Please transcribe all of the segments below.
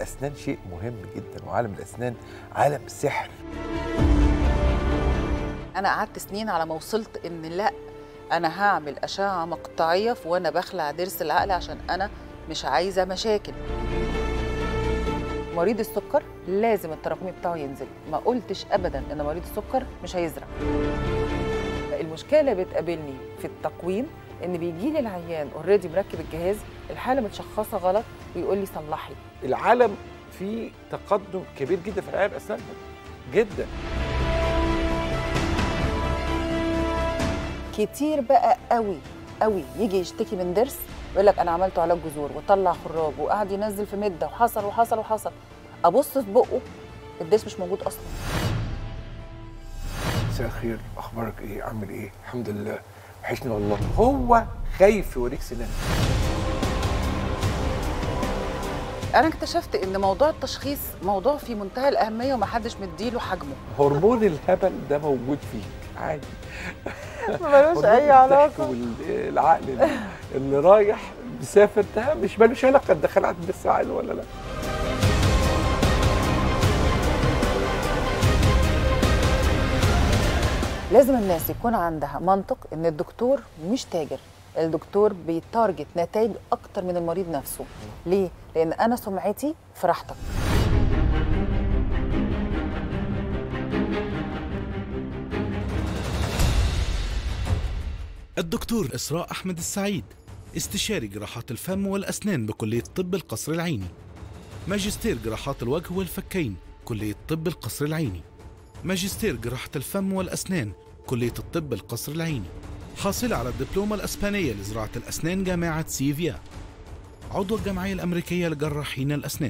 الاسنان شيء مهم جدا وعالم الاسنان عالم سحر انا قعدت سنين على ما وصلت ان لا انا هعمل اشعه مقطعيه في وانا بخلع ضرس العقل عشان انا مش عايزه مشاكل مريض السكر لازم التراكمي بتاعه ينزل ما قلتش ابدا ان مريض السكر مش هيزرع المشكله اللي بتقابلني في التقويم ان بيجي لي العيان اوريدي مركب الجهاز الحاله متشخصه غلط ويقول لي صلحي العالم فيه تقدم كبير جدا في العالم الاسنان جدا كتير بقى قوي قوي يجي يشتكي من ضرس يقول لك انا عملته علاج جذور وطلع خراج وقعد ينزل في مده وحصل وحصل وحصل ابص في بقه الضرس مش موجود اصلا مساء الخير اخبارك ايه عامل ايه الحمد لله وحشني والله هو خايف يوريك سنان انا اكتشفت ان موضوع التشخيص موضوع في منتهى الاهميه ومحدش مديله حجمه هرمون الهبل ده موجود فيك عادي ملوش اي هرمون علاقه الضحك والعقل اللي- اللي رايح مسافر ده مش مالوش علاقه ده خلعت لسه عقل ولا لا لازم الناس يكون عندها منطق ان الدكتور مش تاجر الدكتور بيتارجت نتائج اكتر من المريض نفسه ليه لان انا سمعتي في راحتك الدكتور إسراء أحمد السعيد استشاري جراحات الفم والأسنان بكلية طب القصر العيني ماجستير جراحات الوجه والفكين كلية طب القصر العيني ماجستير جراحة الفم والأسنان كلية الطب القصر العيني حاصلة على الدبلومة الأسبانية لزراعة الأسنان جامعة سيفيا عضو الجمعية الأمريكية لجراحين الأسنان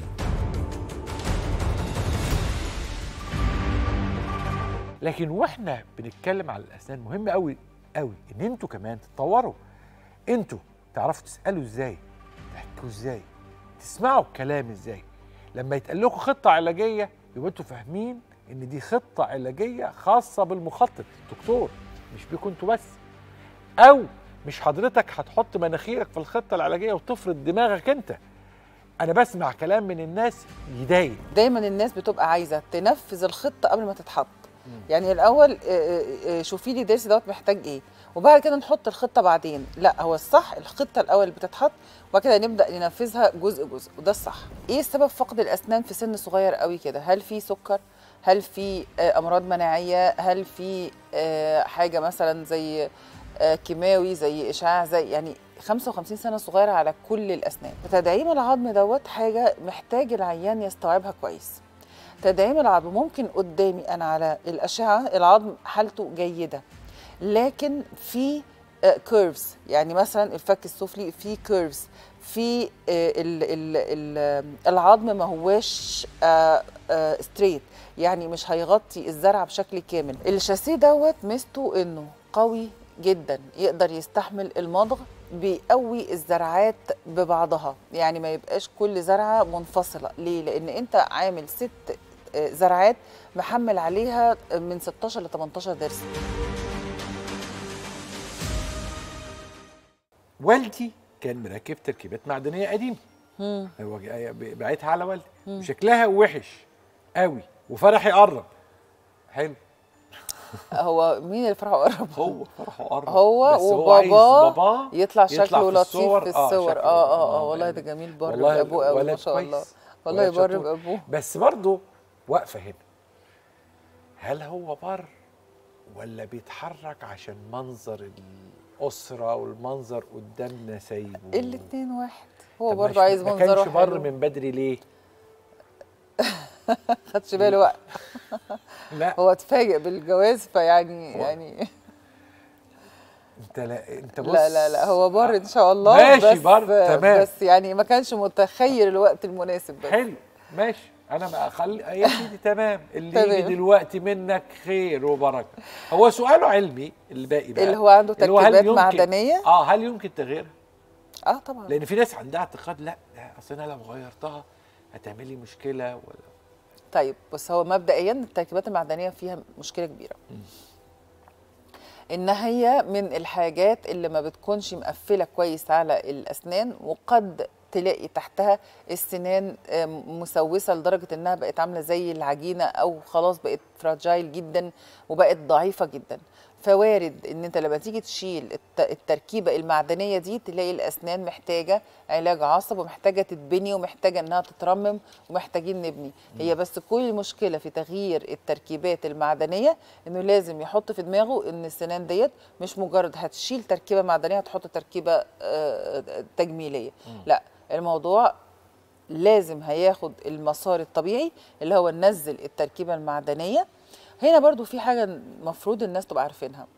لكن واحنا بنتكلم على الاسنان مهم قوي قوي ان انتوا كمان تتطوروا انتوا تعرفوا تسالوا ازاي تحكوا ازاي تسمعوا الكلام ازاي لما يتقال لكم خطه علاجيه يبقى انتوا فاهمين ان دي خطه علاجيه خاصه بالمخطط الدكتور مش بيكم انتوا بس او مش حضرتك هتحط مناخيرك في الخطه العلاجيه وتفرض دماغك انت انا بسمع كلام من الناس يضايق دايما الناس بتبقى عايزه تنفذ الخطه قبل ما تتحط يعني الاول آه، آه، آه، شوفي لي الضرس دوت محتاج ايه وبعد كده نحط الخطه بعدين لا هو الصح الخطه الاول اللي بتتحط وبعد كده نبدا ننفذها جزء جزء وده الصح ايه سبب فقد الاسنان في سن صغير قوي كده هل في سكر هل في آه، امراض مناعيه هل في آه، حاجه مثلا زي آه، كيماوي زي اشعاع زي يعني 55 سنه صغيره على كل الاسنان فتدعيم العظم دوت حاجه محتاج العيان يستوعبها كويس تدعيم العظم ممكن قدامي انا على الاشعه العظم حالته جيده لكن في كيرفز يعني مثلا الفك السفلي في كيرفز في آه، ال- ال- ال- العظم ما هواش ستريت يعني مش هيغطي الزرع بشكل كامل الشاسيه دوت ميزته انه قوي جدا يقدر يستحمل المضغ بيقوي الزرعات ببعضها يعني ما يبقاش كل زرعه منفصله ليه لان انت عامل ست آه، زرعات محمل عليها من 16 ل 18 ضرس والدي كان مركب تركيبات معدنيه قديمه مم. هو جا- بعتها على والدي وشكلها وحش قوي وفرحي قرب حلو هو مين اللي فرحه قرب هو فرحه قرب هو بس هو عايز وباباه باباه يطلع شكله لطيف الصور. في الصور شكله- اه اه اه والله ده جميل بر والله بابوه قوي ما ولد شاء الله كويس. والله ولد يبر شطور. بابوه بس برضه واقفه هنا هل هو بر ولا بيتحرك عشان منظر الاسره والمنظر قدامنا سايبه الاتنين واحد هو طب برضه مش- عايز ما منظره كانش بر حلو من بدري ليه خدش باله وقت لا هو اتفاجئ بالجواز فيعني يعني انت لا انت بص لا لا لا هو بر ان شاء الله ماشي بس بر، تمام. بس يعني ما كانش متخيل الوقت المناسب بس حلو ماشي انا ما اخلي يا سيدي تمام اللي يجي تمام. دلوقتي منك خير وبركه هو سؤاله علمي الباقي بقى اللي هو عنده اللي هو هل تركيبات يمكن- معدنيه اه هل يمكن تغييرها اه طبعا لان في ناس عندها اعتقاد لا لا اصل انا لو غيرتها هتعملي مشكله ولا طيب بص هو مبدئيا التركيبات المعدنيه فيها مشكله كبيره ان هي من الحاجات اللي ما بتكونش مقفله كويس على الاسنان وقد تلاقي تحتها السنان آه، مسوسه لدرجه انها بقت عامله زي العجينه او خلاص بقت فراجايل جدا وبقت ضعيفه جدا فوارد ان انت لما تيجي تشيل الت- التركيبه المعدنيه دي تلاقي الاسنان محتاجه علاج عصب ومحتاجه تتبني ومحتاجه انها تترمم ومحتاجين نبني هي بس كل المشكله في تغيير التركيبات المعدنيه انه لازم يحط في دماغه ان السنان ديت مش مجرد هتشيل تركيبه معدنيه هتحط تركيبه آه، تجميليه لا الموضوع لازم هياخد المسار الطبيعي اللي هو ننزل التركيبه المعدنيه هنا برضو في حاجه المفروض الناس تبقى عارفينها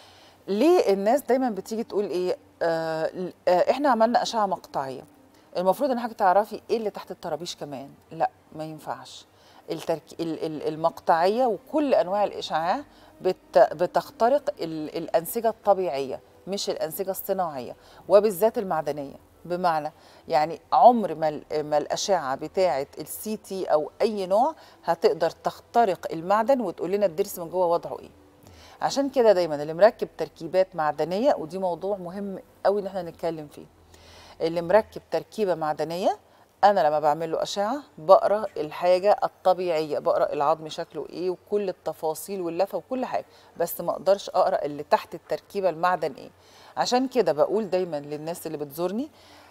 ليه الناس دايما بتيجي تقول ايه آه آه احنا عملنا اشعه مقطعيه المفروض ان حضرتك تعرفي ايه اللي تحت الطرابيش كمان لا ما ينفعش الترك... ال- ال- المقطعيه وكل انواع الاشعاع بت... بتخترق ال... الانسجه الطبيعيه مش الانسجه الصناعيه وبالذات المعدنيه بمعنى يعني عمر ما ال- ما الاشعه بتاعه السي تي او اي نوع هتقدر تخترق المعدن وتقول لنا الضرس من جوه وضعه ايه عشان كده دايما اللي مركب تركيبات معدنيه ودي موضوع مهم قوي ان احنا نتكلم فيه اللي مركب تركيبه معدنيه انا لما بعمل له اشعه بقرا الحاجه الطبيعيه بقرا العظم شكله ايه وكل التفاصيل واللفه وكل حاجه بس ما اقدرش اقرا اللي تحت التركيبه المعدن ايه عشان كده بقول دايما للناس اللي بتزورني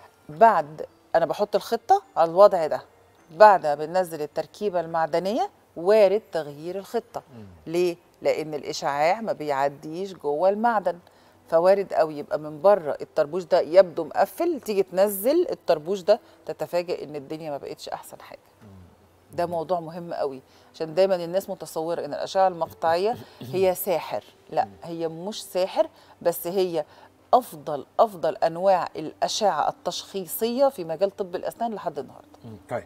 بعد انا بحط الخطه على الوضع ده بعد ما بننزل التركيبه المعدنيه وارد تغيير الخطه ليه لان الاشعاع ما بيعديش جوه المعدن فوارد قوي يبقى من بره الطربوش ده يبدو مقفل تيجي تنزل الطربوش ده تتفاجئ ان الدنيا ما بقتش احسن حاجه ده موضوع مهم قوي عشان دايما الناس متصوره ان الاشعه المقطعيه هي ساحر لا هي مش ساحر بس هي افضل افضل انواع الاشعه التشخيصيه في مجال طب الاسنان لحد النهارده مم. طيب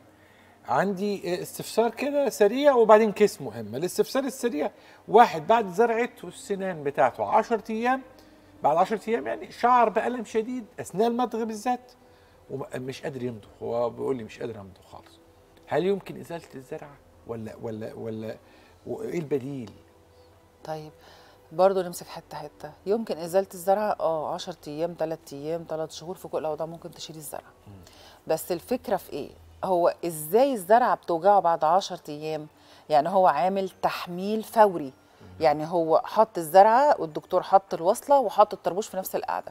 عندي استفسار كده سريع وبعدين كيس مهم الاستفسار السريع واحد بعد زرعته السنان بتاعته 10 ايام بعد 10 ايام يعني شعر بألم شديد اثناء المضغ بالذات ومش قادر يمضغ هو بيقول لي مش قادر امضغ خالص هل يمكن ازاله الزرعه ولا ولا ولا وايه البديل طيب برضه نمسك حته حته يمكن ازاله الزرع اه 10 ايام 3 ايام 3 شهور في كل الاوضاع ممكن تشيل الزرع بس الفكره في ايه هو ازاي الزرعه بتوجعه بعد 10 ايام يعني هو عامل تحميل فوري يعني هو حط الزرعه والدكتور حط الوصله وحط الطربوش في نفس القعده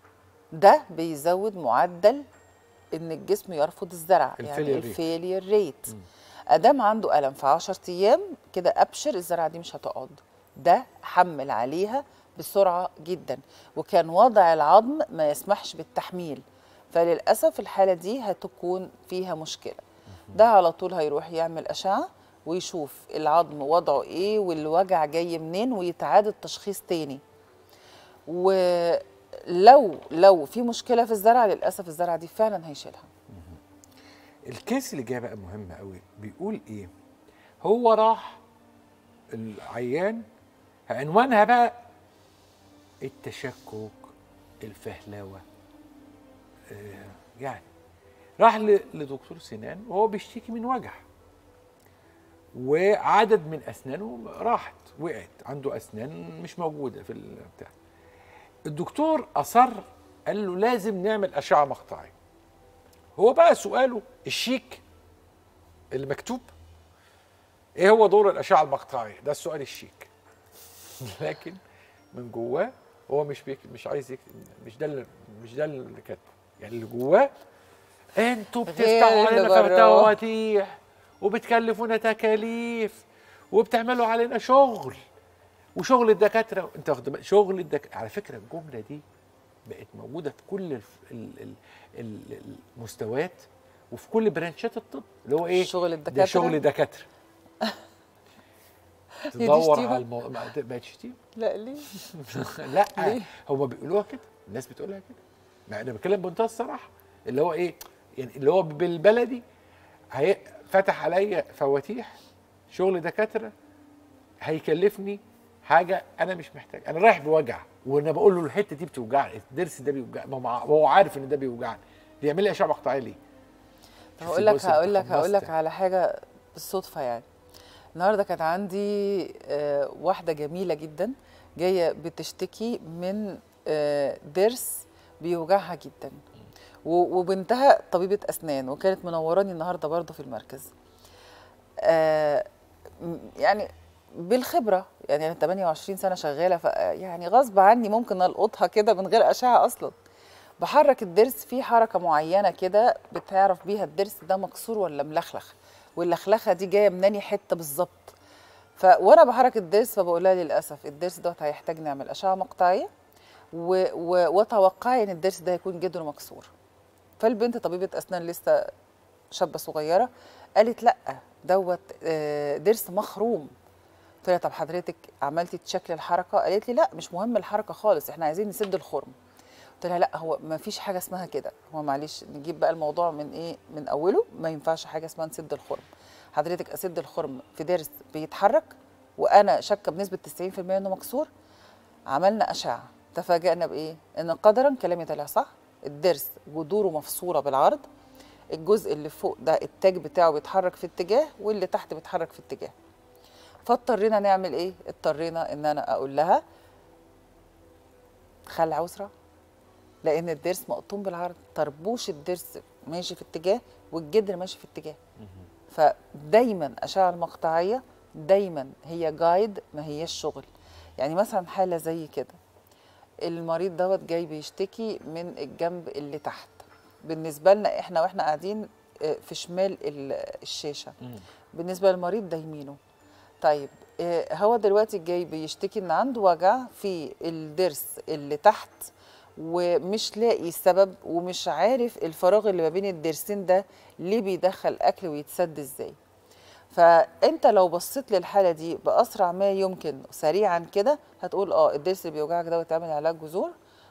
ده بيزود معدل ان الجسم يرفض الزرع يعني الفيلير ريت. الفيلير ريت ادام عنده الم في 10 ايام كده ابشر الزرعه دي مش هتقعد ده حمل عليها بسرعه جدا وكان وضع العظم ما يسمحش بالتحميل فللاسف الحاله دي هتكون فيها مشكله ده على طول هيروح يعمل اشعه ويشوف العظم وضعه ايه والوجع جاي منين ويتعاد التشخيص تاني ولو لو في مشكله في الزرع للاسف الزرعه دي فعلا هيشيلها الكيس اللي جاي بقى مهم قوي بيقول ايه هو راح العيان عنوانها بقى التشكك الفهلوه آه يعني راح ل- لدكتور سنان وهو بيشتكي من وجع وعدد من اسنانه راحت وقعت عنده اسنان مش موجوده في البتاع الدكتور اصر قال له لازم نعمل اشعه مقطعيه هو بقى سؤاله الشيك اللي مكتوب ايه هو دور الاشعه المقطعيه ده السؤال الشيك لكن من جواه هو مش بيك مش عايز يكتب مش ده اللي مش ده اللي كاتبه يعني اللي جواه انتوا غير بتفتحوا اللي علينا براه. فواتيح وبتكلفونا تكاليف وبتعملوا علينا شغل وشغل الدكاتره انت واخد بالك؟ شغل الدكاتره على فكره الجمله دي بقت موجوده في كل الف- ال- ال- ال- المستويات وفي كل برانشات الطب اللي هو ايه شغل ده الدكاترة؟ شغل دكاتره دي تدور شتيمة؟ على الموضوع ما بقت شتيمه لا ليه لا ليه؟ هما بيقولوها كده الناس بتقولها كده ما انا بتكلم بمنتهى الصراحه اللي هو ايه يعني اللي هو بالبلدي هي فتح عليا فواتيح شغل دكاتره هيكلفني حاجه انا مش محتاج انا رايح بوجع وانا بقول له الحته دي بتوجعني الضرس ده بيوجعني ما هو مع- هو عارف ان ده بيوجعني بيعمل لي اشعه مقطعيه ليه؟ شوف هقول لك البص هقول لك انت هقول لك خلصت. على حاجه بالصدفه يعني النهارده كانت عندي آه، واحده جميله جدا جايه بتشتكي من آه، ضرس بيوجعها جدا و- وبنتها طبيبه اسنان وكانت منوراني النهارده برضه في المركز آه م- يعني بالخبره يعني انا 28 سنه شغاله ف يعني غصب عني ممكن القطها كده من غير اشعه اصلا بحرك الضرس في حركه معينه كده بتعرف بيها الضرس ده مكسور ولا ملخلخ واللخلخه دي جايه من انهي حته بالظبط ف وانا بحرك الضرس فبقول لها للاسف الضرس دوت هيحتاج نعمل اشعه مقطعيه و... و... وتوقعي ان الضرس ده هيكون جدره مكسور فالبنت طبيبه اسنان لسه شابه صغيره قالت لا دوت آه، ضرس مخروم قلت لها طب حضرتك عملتي تشكل الحركه قالت لي لا مش مهم الحركه خالص احنا عايزين نسد الخرم قلت لها لا هو ما فيش حاجه اسمها كده هو معلش نجيب بقى الموضوع من ايه من اوله ما ينفعش حاجه اسمها نسد الخرم حضرتك اسد الخرم في ضرس بيتحرك وانا شاكه بنسبه 90% انه مكسور عملنا اشعه تفاجئنا بايه ان قدرا كلامي طلع صح الضرس جذوره مفصوله بالعرض الجزء اللي فوق ده التاج بتاعه بيتحرك في اتجاه واللي تحت بيتحرك في اتجاه فاضطرينا نعمل ايه اضطرينا ان انا اقول لها خلع عسره لان الضرس مقطوم بالعرض طربوش الضرس ماشي في اتجاه والجدر ماشي في اتجاه فدايما اشعه المقطعيه دايما هي جايد ما هياش شغل يعني مثلا حاله زي كده المريض دوت جاي بيشتكي من الجنب اللي تحت بالنسبه لنا احنا واحنا قاعدين آه، في شمال ال- الشاشه بالنسبه للمريض ده يمينه طيب آه، هو دلوقتي جاي بيشتكي ان عنده وجع في الضرس اللي تحت ومش لاقي سبب ومش عارف الفراغ اللي ما بين الضرسين ده ليه بيدخل اكل ويتسد ازاي فانت لو بصيت للحاله دي باسرع ما يمكن سريعا كده هتقول اه الضرس اللي بيوجعك دوت تعمل علاج جذور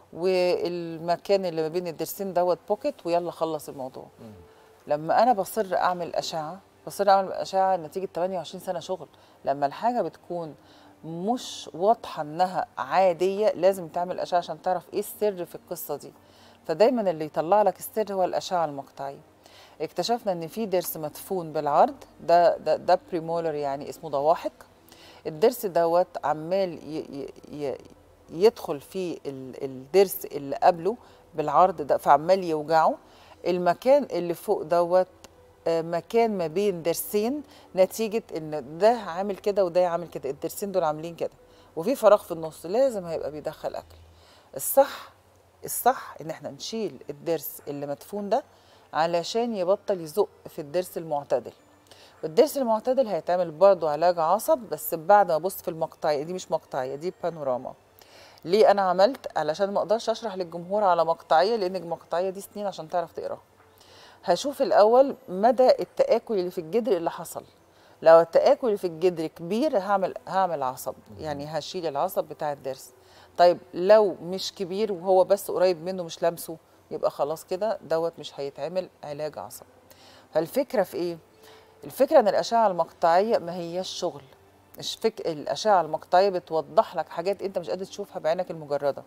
والمكان اللي ما بين الضرسين دوت بوكيت ويلا خلص الموضوع لما انا بصر اعمل اشعه بصر اعمل اشعه نتيجه 28 سنه شغل لما الحاجه بتكون مش واضحه انها عاديه لازم تعمل اشعه عشان تعرف ايه السر في القصه دي فدايما اللي يطلع لك السر هو الاشعه المقطعيه اكتشفنا ان في ضرس مدفون بالعرض ده ده ده بريمولر يعني اسمه ضواحك الضرس دوت عمال ي ي ي يدخل في ال- الضرس اللي قبله بالعرض ده فعمال يوجعه المكان اللي فوق دوت آه، مكان ما بين ضرسين نتيجة ان ده عامل كده وده عامل كده الضرسين دول عاملين كده وفي فراغ في النص لازم هيبقى بيدخل اكل الصح الصح ان احنا نشيل الضرس اللي مدفون ده علشان يبطل يزق في الضرس المعتدل والضرس المعتدل هيتعمل برضه علاج عصب بس بعد ما ابص في المقطعيه دي مش مقطعيه دي بانوراما ليه انا عملت علشان ما اقدرش اشرح للجمهور على مقطعيه لان المقطعيه دي سنين عشان تعرف تقراها هشوف الاول مدى التاكل اللي في الجدر اللي حصل لو التاكل اللي في الجدر كبير هعمل هعمل عصب يعني هشيل العصب بتاع الضرس طيب لو مش كبير وهو بس قريب منه مش لامسه يبقى خلاص كده دوت مش هيتعمل علاج عصب فالفكره في ايه الفكره ان الاشعه المقطعيه ما هياش شغل مش فك... الاشعه المقطعيه بتوضح لك حاجات انت مش قادر تشوفها بعينك المجرده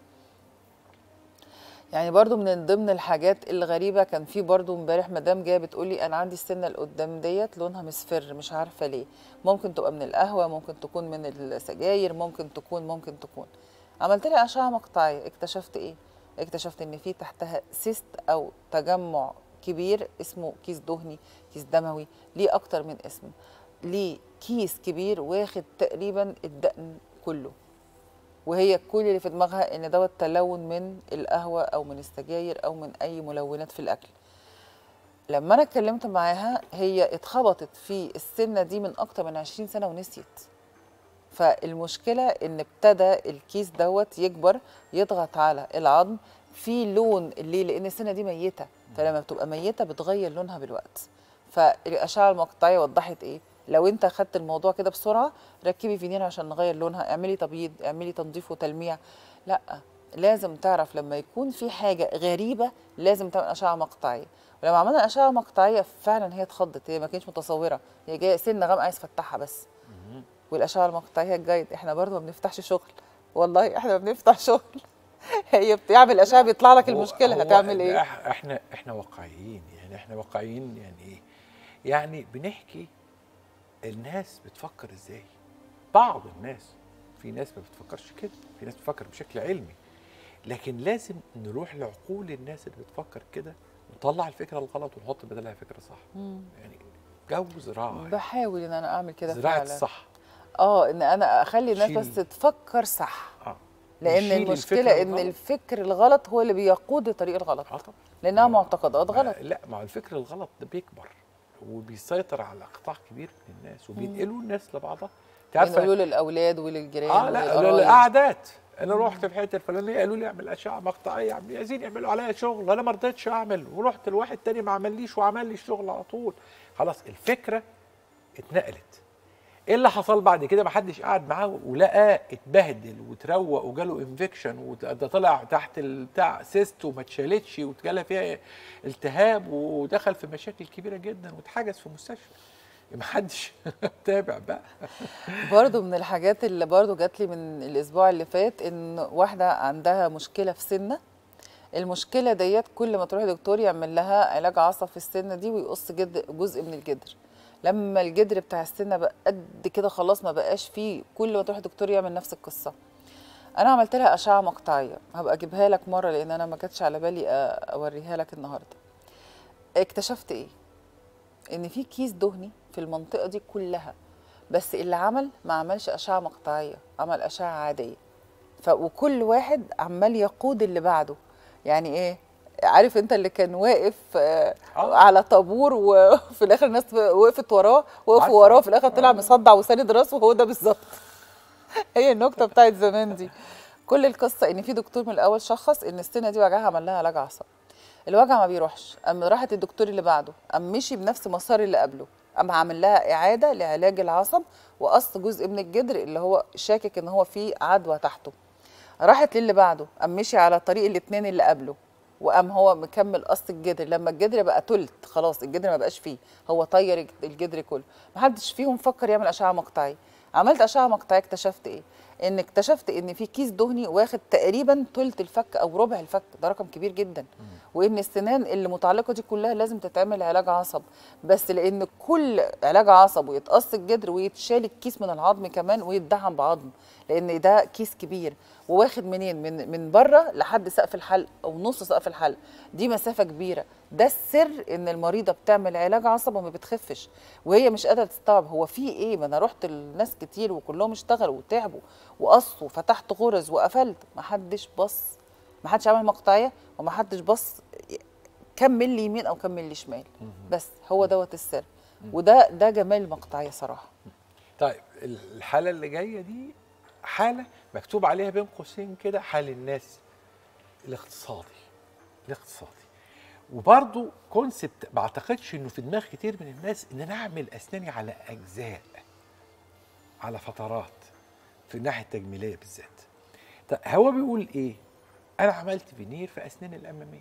يعني برضو من ضمن الحاجات الغريبه كان في برضو امبارح مدام جايه بتقول لي انا عندي السنه اللي قدام ديت لونها مصفر مش عارفه ليه ممكن تبقى من القهوه ممكن تكون من السجاير ممكن تكون ممكن تكون عملت لها اشعه مقطعيه اكتشفت ايه اكتشفت ان في تحتها سيست او تجمع كبير اسمه كيس دهني كيس دموي ليه اكتر من اسم ليه كيس كبير واخد تقريبا الدقن كله وهي كل اللي في دماغها ان دوت تلون من القهوه او من السجاير او من اي ملونات في الاكل لما انا اتكلمت معاها هي اتخبطت في السمنه دي من اكتر من 20 سنه ونسيت فالمشكله ان ابتدى الكيس دوت يكبر يضغط على العظم في لون ليه لان السنه دي ميته فلما بتبقى ميته بتغير لونها بالوقت فالاشعه المقطعيه وضحت ايه لو انت خدت الموضوع كده بسرعه ركبي فينير عشان نغير لونها اعملي تبييض اعملي تنظيف وتلميع لا لازم تعرف لما يكون في حاجه غريبه لازم تعمل اشعه مقطعيه ولما عملنا اشعه مقطعيه فعلا هي اتخضت هي ما كانتش متصوره هي جايه سنه غامقه عايز تفتحها بس والاشعه المقطعيه الجيد احنا برضو ما بنفتحش شغل والله احنا ما بنفتح شغل هي بتعمل اشعه بيطلع لك هو- المشكله هو هتعمل ايه إح- احنا احنا واقعيين يعني احنا واقعيين يعني ايه؟ يعني بنحكي الناس بتفكر ازاي؟ بعض الناس في ناس ما بتفكرش كده، في ناس بتفكر بشكل علمي لكن لازم نروح لعقول الناس اللي بتفكر كده ونطلع الفكره الغلط ونحط بدلها فكره صح مم. يعني جو زراعه يعني. بحاول ان انا اعمل كده زراعه فعلا الصح اه ان انا اخلي الناس شيلي. بس تفكر صح اه لان نشيل المشكله الفكر ان الغلط. الفكر الغلط هو اللي بيقود لطريق الغلط اه طبعا لانها آه. معتقدات ما- غلط لا مع الفكر الغلط ده بيكبر وبيسيطر على قطاع كبير من الناس وبينقلوا الناس لبعضها انت عارفه بنقوله للاولاد وللجيران اه لا وللقرايب. القعدات انا رحت في الحته الفلانيه قالوا لي اعمل اشعه مقطعيه عم عايزين يعملوا عليا شغل وانا ما رضيتش اعمل ورحت لواحد تاني ما عمليش وعمل لي الشغل على طول خلاص الفكره اتنقلت ايه اللي حصل بعد كده ما حدش قعد معاه ولقاه اتبهدل وتروق وجاله انفكشن وده طلع تحت البتاع سيست وما اتشالتش واتجالها فيها التهاب ودخل في مشاكل كبيره جدا واتحجز في مستشفى ما حدش تابع بقى برضو من الحاجات اللي برضو جات لي من الاسبوع اللي فات ان واحده عندها مشكله في سنه المشكله ديت كل ما تروح دكتور يعمل لها علاج عصب في السنه دي ويقص جد جزء من الجدر لما الجدر بتاع السنه بقى قد كده خلاص ما بقاش فيه كل ما تروح دكتور يعمل نفس القصه انا عملت لها اشعه مقطعيه هبقى اجيبها لك مره لان انا ما كانتش على بالي أ- اوريها لك النهارده اكتشفت ايه ان في كيس دهني في المنطقه دي كلها بس اللي عمل ما عملش اشعه مقطعيه عمل اشعه عاديه ف وكل واحد عمال يقود اللي بعده يعني ايه عارف انت اللي كان واقف آه، آه. على طابور وفي الاخر الناس وقفت وراه وقفوا عارفة. وراه في الاخر طلع مصدع وساند راسه وهو ده بالظبط هي النكته بتاعت زمان دي كل القصه ان في دكتور من الاول شخص ان السنه دي وجعها عمل لها علاج عصب الوجع ما بيروحش قام راحت الدكتور اللي بعده قام مشي بنفس مسار اللي قبله قام عامل لها اعاده لعلاج العصب وقص جزء من الجدر اللي هو شاكك ان هو فيه عدوى تحته راحت للي بعده قام مشي على طريق الاثنين اللي قبله وقام هو مكمل قص الجدر لما الجدر بقى تلت خلاص الجدر ما بقاش فيه هو طير الجدر كله محدش فيهم فكر يعمل اشعه مقطعيه عملت اشعه مقطعيه اكتشفت ايه ان اكتشفت ان في كيس دهني واخد تقريبا تلت الفك او ربع الفك ده رقم كبير جدا وان السنان اللي متعلقه دي كلها لازم تتعمل علاج عصب بس لان كل علاج عصب ويتقص الجدر ويتشال الكيس من العظم كمان ويتدعم بعظم لان ده كيس كبير وواخد منين من من بره لحد سقف الحلق او نص سقف الحلق دي مسافه كبيره ده السر ان المريضه بتعمل علاج عصب وما بتخفش وهي مش قادره تستوعب هو في ايه ما انا رحت لناس كتير وكلهم اشتغلوا وتعبوا وقصوا فتحت غرز وقفلت ما حدش بص ما حدش عمل مقطعيه وما حدش بص كم ملي يمين او كم ملي شمال بس هو دوت السر وده ده جمال المقطعيه صراحه طيب الحاله اللي جايه دي حاله مكتوب عليها بين قوسين كده حال الناس الاقتصادي الاقتصادي وبرضه كونسبت ما اعتقدش انه في دماغ كتير من الناس ان انا اعمل اسناني على اجزاء على فترات في الناحيه التجميليه بالذات طيب هو بيقول ايه انا عملت فينير في اسناني الاماميه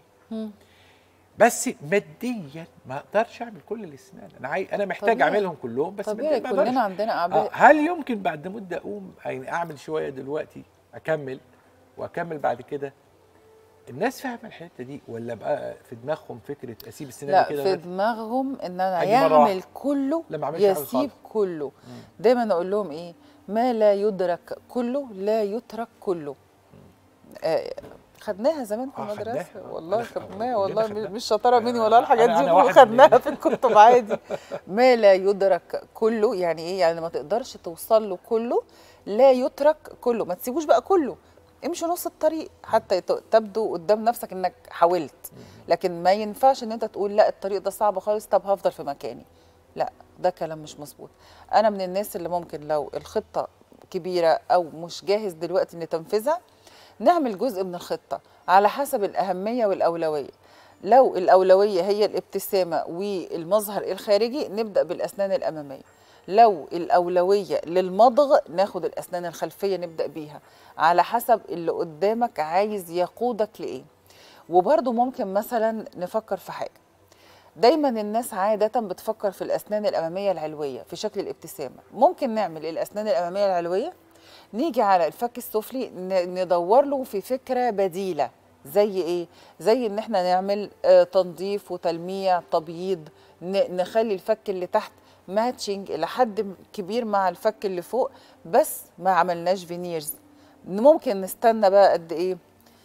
بس ماديا ما اقدرش اعمل كل الاسنان انا عاي... انا محتاج طبيعي. اعملهم كلهم بس طبيعي مادياً ما أقدرش. كلنا عندنا آه اعباء هل يمكن بعد مده اقوم يعني اعمل شويه دلوقتي اكمل واكمل بعد كده الناس فاهمه الحته دي ولا بقى في دماغهم فكره اسيب السنان لا كده في بس؟ دماغهم ان انا أجي مرة واحدة. يعمل كله لا، ما أعملش حاجة يسيب خالص. كله دايما اقول لهم ايه ما لا يدرك كله لا يترك كله آه خدناها زمان في آه، المدرسه خدناها. والله أنا- خدناها كلنا والله خدناها. مش شطاره مني ولا الحاجات أنا- دي أنا واحد خدناها منهم. في الكتب عادي ما لا يدرك كله يعني ايه يعني ما تقدرش توصل له كله لا يترك كله ما تسيبوش بقى كله امشي نص الطريق حتى يت- تبدو قدام نفسك انك حاولت لكن ما ينفعش ان انت تقول لا الطريق ده صعب خالص طب هفضل في مكاني لا ده كلام مش مظبوط انا من الناس اللي ممكن لو الخطه كبيره او مش جاهز دلوقتي لتنفيذها نعمل جزء من الخطه على حسب الاهميه والاولويه لو الاولويه هي الابتسامه والمظهر الخارجي نبدا بالاسنان الاماميه لو الاولويه للمضغ ناخد الاسنان الخلفيه نبدا بيها على حسب اللي قدامك عايز يقودك لايه وبرضه ممكن مثلا نفكر في حاجه دايما الناس عادة بتفكر في الأسنان الأمامية العلوية في شكل الابتسامة ممكن نعمل الأسنان الأمامية العلوية نيجي على الفك السفلي ن- ندور له في فكرة بديلة زي ايه زي ان احنا نعمل آه، تنظيف وتلميع تبييض ن- نخلي الفك اللي تحت ماتشنج لحد كبير مع الفك اللي فوق بس ما عملناش فينيرز ممكن نستنى بقى قد ايه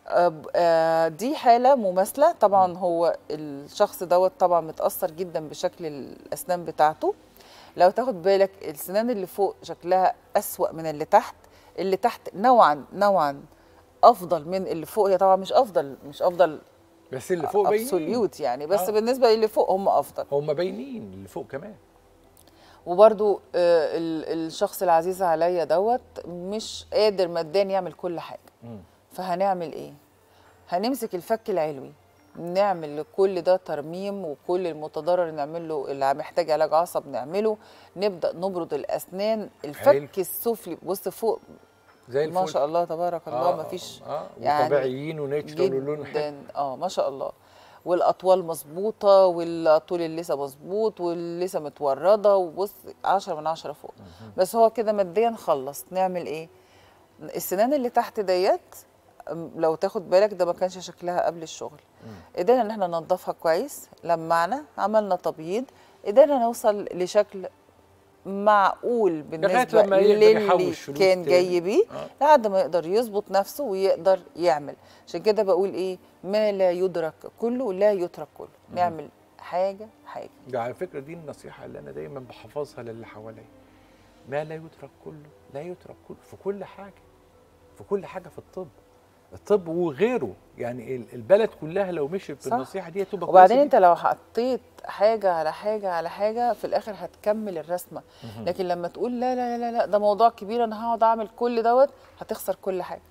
آه، ب- آه، دي حالة مماثلة طبعا هو الشخص دوت طبعا متأثر جدا بشكل الأسنان بتاعته لو تاخد بالك السنان اللي فوق شكلها أسوأ من اللي تحت اللي تحت نوعا نوعا أفضل من اللي فوق هي طبعا مش أفضل مش أفضل بس اللي فوق باينين ابسوليوت يعني بس آه. بالنسبة للي فوق هم أفضل هم باينين اللي فوق كمان وبرضو آه، ال- الشخص العزيز عليا دوت مش قادر ماديا يعمل كل حاجة مم. فهنعمل ايه هنمسك الفك العلوي نعمل لكل ده ترميم وكل المتضرر نعمل له اللي محتاج علاج عصب نعمله نبدا نبرد الاسنان حلو. الفك السفلي بص فوق زي الفل ما شاء الله تبارك الله ما فيش اه يعني وطبيعيين وناتشرال ولون حلو جدا اه ما شاء الله والاطوال مظبوطه والطول اللثه مظبوط واللثه متورده وبص 10 من 10 فوق بس هو كده ماديا خلص نعمل ايه السنان اللي تحت ديت أم، لو تاخد بالك ده ما كانش شكلها قبل الشغل قدرنا ان احنا ننضفها كويس لمعنا عملنا تبييض قدرنا نوصل لشكل معقول بالنسبه لما يقدر للي يحوش فلوس كان تاني. جاي بيه آه. لحد ما يقدر يظبط نفسه ويقدر يعمل عشان كده بقول ايه ما لا يدرك كله لا يترك كله نعمل حاجه حاجه ده على فكره دي النصيحه اللي انا دايما بحفظها للي حواليا ما لا يترك كله لا يترك كله في كل حاجه في كل حاجه في الطب الطب وغيره يعني ال- البلد كلها لو مشيت صح. بالنصيحه دي تبقى وبعدين كويسة انت لو حطيت حاجه على حاجه على حاجه في الاخر هتكمل الرسمه لكن لما تقول لا لا لا لا ده موضوع كبير انا هقعد اعمل كل دوت هتخسر كل حاجه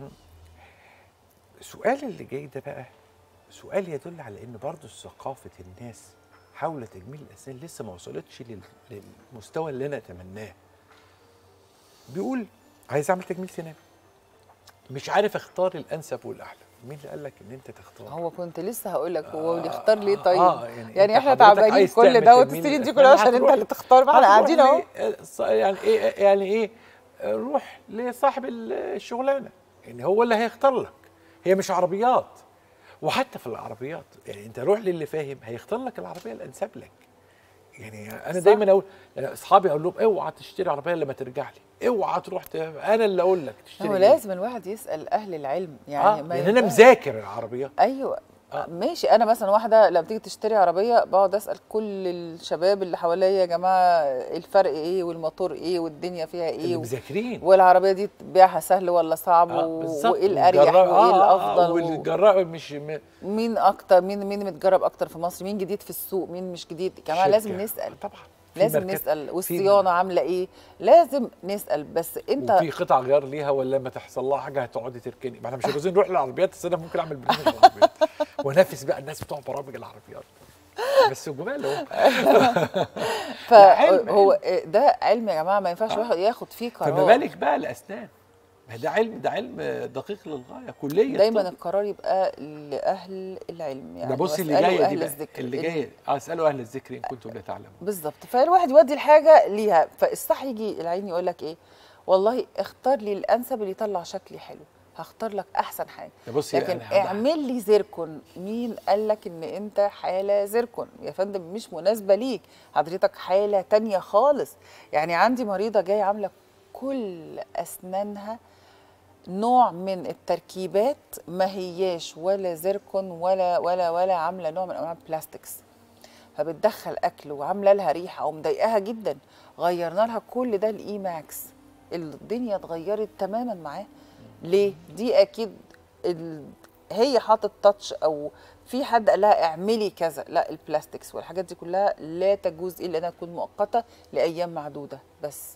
السؤال اللي جاي ده بقى سؤال يدل على ان برضه ثقافه الناس حول تجميل الاسنان لسه ما وصلتش لل- للمستوى اللي انا اتمناه بيقول عايز اعمل تجميل سنان مش عارف اختار الانسب والاحلى مين اللي قال لك ان انت تختار هو كنت لسه هقول لك هو بيختار ليه طيب آه، يعني يعني, أنت احنا حضرتك تعبانين عايز كل تعمل دوت تجميل السنين دي الأسنان، كلها عشان هتروح- انت اللي تختار ما احنا هتروح قاعدين اهو ليه- ص- يعني ايه يعني ايه روح لصاحب الشغلانه يعني هو اللي هيختار لك هي مش عربيات وحتى في العربيات يعني انت روح للي فاهم هيختار لك العربيه الانسب لك يعني انا صح. دايما اقول اصحابي اقول لهم اوعى تشتري عربيه لما ترجع لي اوعى تروح ت... انا اللي اقول لك تشتري هو إيه. لازم الواحد يسال اهل العلم يعني اه ما لان انا ينفعش- مذاكر العربيات ايوه آه. ماشي انا مثلا واحده لما تيجي تشتري عربيه بقعد اسال كل الشباب اللي حواليا يا جماعه الفرق ايه والموتور ايه والدنيا فيها اللي ايه مذاكرين والعربيه دي تبيعها سهل ولا صعب آه، و- بالظبط. وايه الاريح والجرا- وايه آه، آه، الافضل و- والجراء مش م... مين اكتر مين مين متجرب اكتر في مصر مين جديد في السوق مين مش جديد يا جماعه لازم شركة. نسال طبعا في لازم ماركات- نسال في والصيانه عامله ايه لازم نسال بس انت وفي قطع غيار ليها ولا لما تحصل لها حاجه هتقعدي تركني ما احنا مش عاوزين نروح للعربيات بس انا ممكن اعمل برنامج العربيات وانافس بقى الناس بتوع برامج العربيات بس جمال اهو لا، علم، فهو ده علم يا جماعه ما ينفعش واحد ياخد فيه قرار فما بالك بقى الاسنان ما ده علم ده علم دقيق للغايه كليه دايما طب. القرار يبقى لاهل العلم يعني ده بصي اللي واسألوا جايه دي أهل بقى الذكر اللي إن- جايه اه اسالوا اهل الذكر ان كنتم لا تعلمون بالظبط فالواحد يودي الحاجه ليها فالصح يجي العين يقول لك ايه والله اختار لي الانسب اللي يطلع شكلي حلو هختار لك احسن حاجه ده بصي لكن أنا هبقى- اعمل لي زيركون مين قال لك ان انت حاله زيركون يا فندم مش مناسبه ليك حضرتك حاله تانية خالص يعني عندي مريضه جايه عامله كل اسنانها نوع من التركيبات ما هياش ولا زيركون ولا ولا ولا عامله نوع من انواع البلاستكس فبتدخل اكل وعامله لها ريحه ومضايقاها جدا غيرنا لها كل ده الاي ماكس الدنيا اتغيرت تماما معاه ليه دي اكيد ال... هي حاطت تاتش او في حد قال لها اعملي كذا لا البلاستكس والحاجات دي كلها لا تجوز الا انها تكون مؤقته لايام معدوده بس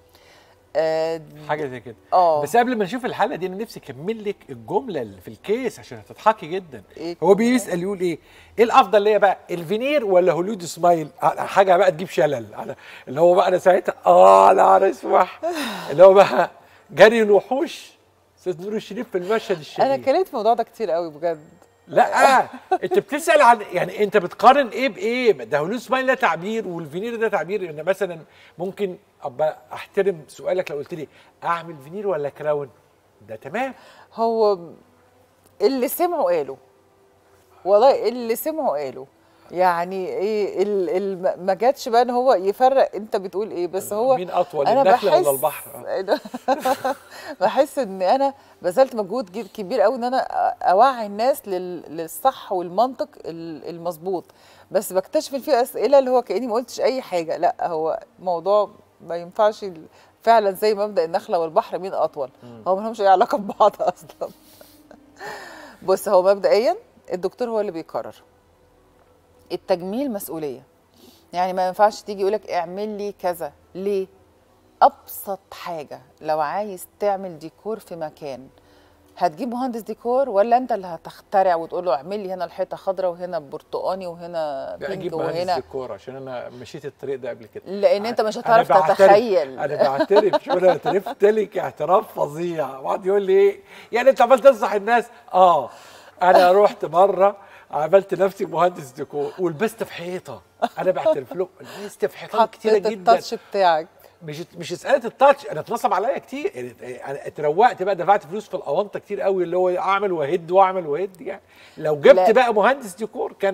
آه حاجه زي كده اه بس قبل ما نشوف الحلقه دي انا نفسي اكمل لك الجمله اللي في الكيس عشان هتضحكي جدا إيه هو بيسال يقول ايه ايه الافضل ليا بقى الفينير ولا هوليود سمايل حاجه بقى تجيب شلل أنا- اللي هو بقى انا ساعتها اه لا اسمح اللي هو بقى جري الوحوش استاذ نور الشريف في المشهد انا الشهير اتكلمت في الموضوع ده كتير قوي بجد لا انت بتسال عن يعني انت بتقارن ايه بايه ده هوليود سمايل ده تعبير والفينير ده تعبير ان مثلا ممكن ابقى احترم سؤالك لو قلت لي اعمل فينير ولا كراون ده تمام هو اللي سمعوا قالوا والله اللي سمعوا قالوا يعني ايه ال ال ما جاتش بقى ان هو يفرق انت بتقول ايه بس هو مين اطول انا النخله بحس ولا البحر آه. بحس ان انا بذلت مجهود جي- كبير قوي ان انا اوعي الناس لل- للصح والمنطق ال- المظبوط بس بكتشف ان في اسئله اللي هو كاني ما قلتش اي حاجه لا هو موضوع ما ينفعش ال- فعلا زي مبدا النخله والبحر مين اطول هو ما لهمش اي علاقه ببعض اصلا بص هو مبدئيا الدكتور هو اللي بيقرر التجميل مسؤوليه يعني ما ينفعش تيجي يقولك اعمل لي كذا ليه ابسط حاجه لو عايز تعمل ديكور في مكان هتجيب مهندس ديكور ولا انت اللي هتخترع وتقول له اعمل لي هنا الحيطه خضراء وهنا برتقاني وهنا لا، بينك اجيب مهندس وهنا ديكور عشان انا مشيت الطريق ده قبل كده لان انت مش أنا هتعرف بعترف- تتخيل انا بعترف شو انا اعترفت لك اعتراف فظيع وقعد يقول لي ايه يعني انت عمال تنصح الناس اه انا رحت مره عملت نفسي مهندس ديكور ولبست في حيطه انا بعترف له لبست في حيطان كتيره حطيت جدا التاتش بتاعك مش مش مساله التاتش انا اتنصب عليا كتير يعني انا اتروقت بقى دفعت فلوس في الاونطه كتير قوي اللي هو اعمل واهد واعمل واهد يعني لو جبت لا. بقى مهندس ديكور كان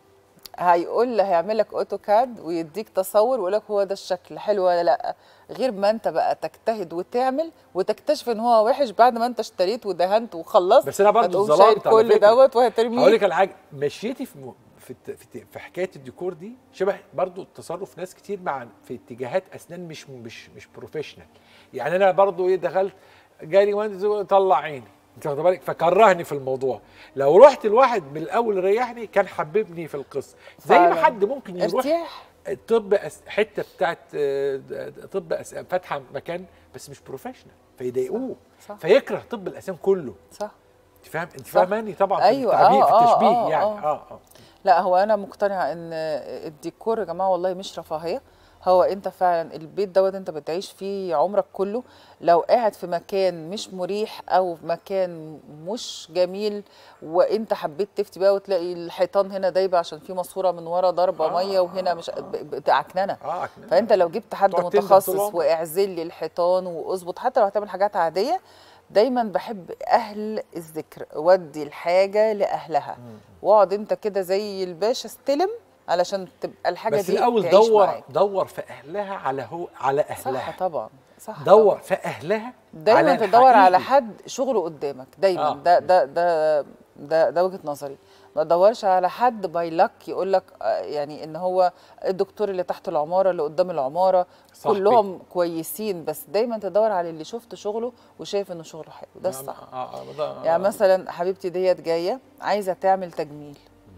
هيقول هيعمل لك اوتوكاد ويديك تصور ويقول لك هو ده الشكل حلو ولا لا غير ما انت بقى تجتهد وتعمل وتكتشف ان هو وحش بعد ما انت اشتريت ودهنت وخلصت بس أنا برضو هتقوم اتظلمت شايل على كل فكرة. دوت هقول وهترميه لك على حاجه مشيتي في م... في الت- في, الت- في حكايه الديكور دي شبه برضو تصرف ناس كتير مع في اتجاهات اسنان مش مش مش بروفيشنال يعني انا برضو ايه دخلت جالي مهندس طلع عيني انت واخد بالك فكرهني في الموضوع لو رحت لواحد من الاول ريحني كان حببني في القصه زي ما فعلاً. حد ممكن يروح ارتياح طب أس... حته بتاعت آه، طب أس... فاتحه مكان بس مش بروفيشنال فيضايقوه صح. فيكره طب الاسنان كله صح انت فاهم انت صح. فاهماني طبعا في أيوة، التعبير آه، في آه، التشبيه آه، يعني آه. اه اه لا هو انا مقتنعه ان الديكور يا جماعه والله مش رفاهيه هو انت فعلا البيت دوت انت بتعيش فيه عمرك كله لو قاعد في مكان مش مريح او في مكان مش جميل وانت حبيت تفتي بقى وتلاقي الحيطان هنا دايبه عشان في ماسوره من ورا ضربه آه، ميه وهنا مش ب- ب- عكننه اه عكننة. فانت لو جبت حد تقعد تندم طول متخصص عمرك. واعزل لي الحيطان واظبط حتى لو هتعمل حاجات عاديه دايما بحب اهل الذكر ودي الحاجه لاهلها واقعد انت كده زي الباشا استلم علشان تبقى الحاجه بس دي الاول تعيش دور معاك. دور في اهلها على هو على اهلها صح طبعا صح دور في اهلها دايما على تدور على الحقيقي. حد شغله قدامك دايما آه. ده ده ده ده ده وجهه نظري ما تدورش على حد باي لك يقول لك يعني ان هو الدكتور اللي تحت العماره اللي قدام العماره صاحبي. كلهم كويسين بس دايما تدور على اللي شفت شغله وشايف انه شغله حلو ده نعم، الصح آه آه ده- يعني مثلا حبيبتي ديت جايه عايزه تعمل تجميل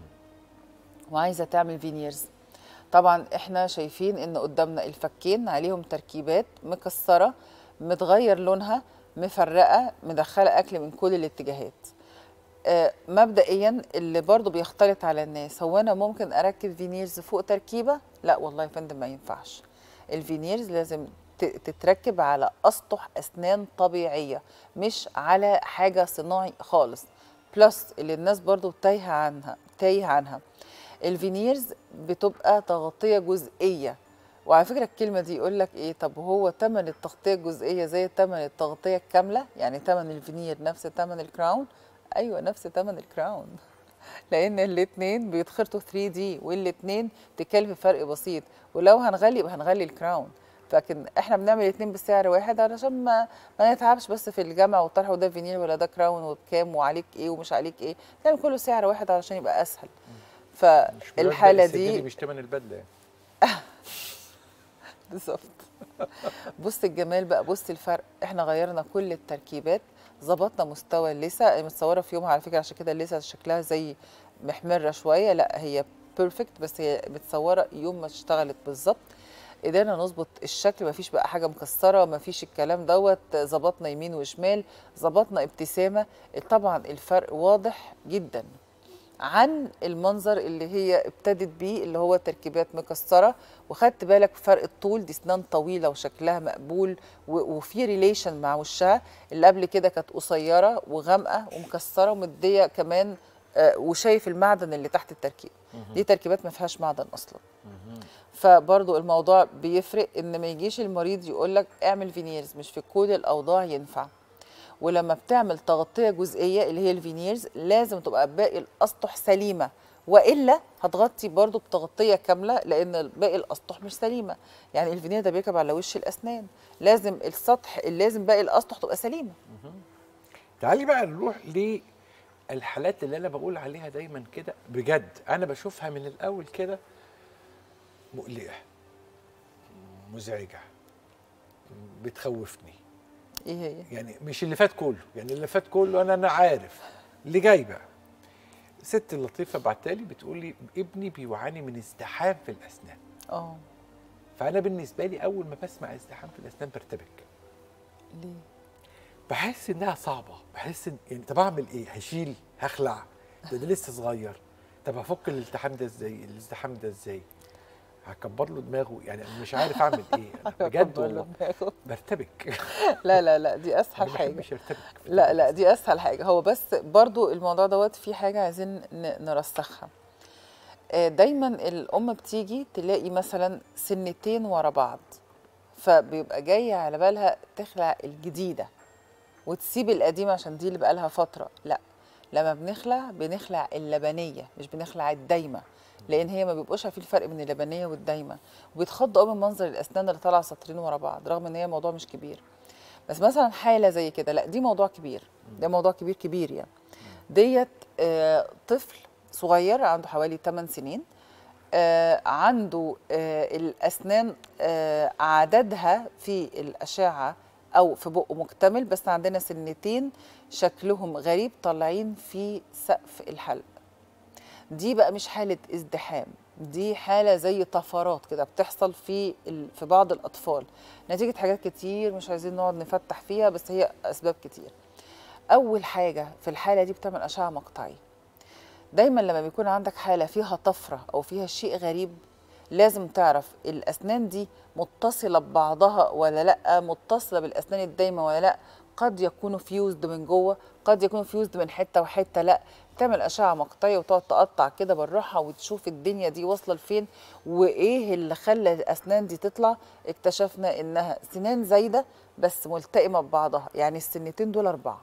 وعايزه تعمل فينيرز طبعا احنا شايفين ان قدامنا الفكين عليهم تركيبات مكسره متغير لونها مفرقه مدخله اكل من كل الاتجاهات آه، مبدئيا اللي برضو بيختلط على الناس هو انا ممكن اركب فينيرز فوق تركيبه لا والله يا فندم ما ينفعش الفينيرز لازم ت- تتركب على اسطح اسنان طبيعيه مش على حاجه صناعي خالص بلس اللي الناس برضو تايهه عنها تايه عنها الفينيرز بتبقى تغطيه جزئيه وعلى فكره الكلمه دي يقول لك ايه طب هو ثمن التغطيه الجزئيه زي ثمن التغطيه الكامله يعني ثمن الفينير نفس ثمن الكراون ايوه نفس ثمن الكراون لان الاثنين بيتخرطوا 3 دي والاثنين تكلف فرق بسيط ولو هنغلي يبقى هنغلي الكراون لكن احنا بنعمل الاثنين بسعر واحد علشان ما ما نتعبش بس في الجمع والطرح وده فينير ولا ده كراون وبكام وعليك ايه ومش عليك ايه نعمل كله سعر واحد علشان يبقى اسهل مش مهم فالحاله السجادة دي مش تمن البدله يعني. بالظبط بص الجمال بقى بص الفرق احنا غيرنا كل التركيبات ظبطنا مستوى اللثه متصوره في يومها على فكره عشان كده اللثه شكلها زي محمره شويه لا هي بيرفكت بس هي متصوره يوم ما اشتغلت بالظبط قدرنا نظبط الشكل مفيش بقى حاجه مكسره مفيش الكلام دوت ظبطنا يمين وشمال ظبطنا ابتسامه طبعا الفرق واضح جدا عن المنظر اللي هي ابتدت بيه اللي هو تركيبات مكسره وخدت بالك فرق الطول دي سنان طويله وشكلها مقبول و- وفي ريليشن مع وشها اللي قبل كده كانت قصيره وغامقه ومكسره ومديه كمان آه، وشايف المعدن اللي تحت التركيب دي تركيبات ما فيهاش معدن اصلا فبرضو الموضوع بيفرق ان ما يجيش المريض يقول لك اعمل فينيرز مش في كل الاوضاع ينفع ولما بتعمل تغطيه جزئيه اللي هي الفينيرز لازم تبقى باقي الاسطح سليمه والا هتغطي برضو بتغطيه كامله لان باقي الاسطح مش سليمه يعني الفينير ده بيركب على وش الاسنان لازم السطح لازم باقي الاسطح تبقى سليمه تعالي بقى نروح للحالات اللي انا بقول عليها دايما كده بجد انا بشوفها من الاول كده مقلقه مزعجه بتخوفني ايه هي يعني مش اللي فات كله يعني اللي فات كله انا انا عارف اللي جاي بقى ست لطيفه بعتالي بتقول لي ابني بيعاني من ازدحام في الاسنان اه فانا بالنسبه لي اول ما بسمع ازدحام في الاسنان برتبك ليه بحس انها صعبه بحس ان يعني طب اعمل ايه هشيل هخلع ده, ده لسه صغير طب هفك الالتحام ده ازاي الازدحام ده ازاي هكبر له دماغه يعني أنا مش عارف اعمل ايه أنا بجد أكبر له والله دماغه. برتبك لا لا لا دي ما اسهل حاجه بحبش ارتبك في لا التربية. لا دي اسهل حاجه هو بس برضو الموضوع دوت في حاجه عايزين ن- نرسخها آه، دايما الام بتيجي تلاقي مثلا سنتين ورا بعض فبيبقى جايه على بالها تخلع الجديده وتسيب القديمه عشان دي اللي بقالها فتره لا لما بنخلع بنخلع اللبنيه مش بنخلع الدايمه لان هي ما بيبقوش عارفين الفرق بين اللبنيه والدايمه وبيتخضوا قوي من منظر الاسنان اللي طالعه سطرين ورا بعض رغم ان هي موضوع مش كبير بس مثلا حاله زي كده لا دي موضوع كبير ده موضوع كبير كبير يعني ديت آه، طفل صغير عنده حوالي 8 سنين آه، عنده آه، الاسنان آه، عددها في الاشعه او في بقه مكتمل بس عندنا سنتين شكلهم غريب طالعين في سقف الحلق دي بقى مش حالة ازدحام دي حالة زي طفرات كده بتحصل في ال- في بعض الأطفال نتيجة حاجات كتير مش عايزين نقعد نفتح فيها بس هي أسباب كتير أول حاجة في الحالة دي بتعمل أشعة مقطعية دايما لما بيكون عندك حالة فيها طفرة أو فيها شيء غريب لازم تعرف الأسنان دي متصلة ببعضها ولا لأ متصلة بالأسنان الدايمة ولا لأ قد يكونوا فيوزد من جوه قد يكونوا فيوزد من حتة وحتة لأ تعمل أشعة مقطعية وتقعد تقطع كده بالراحة وتشوف الدنيا دي واصلة لفين وإيه اللي خلى الأسنان دي تطلع اكتشفنا إنها سنان زايدة بس ملتئمة ببعضها يعني السنتين دول أربعة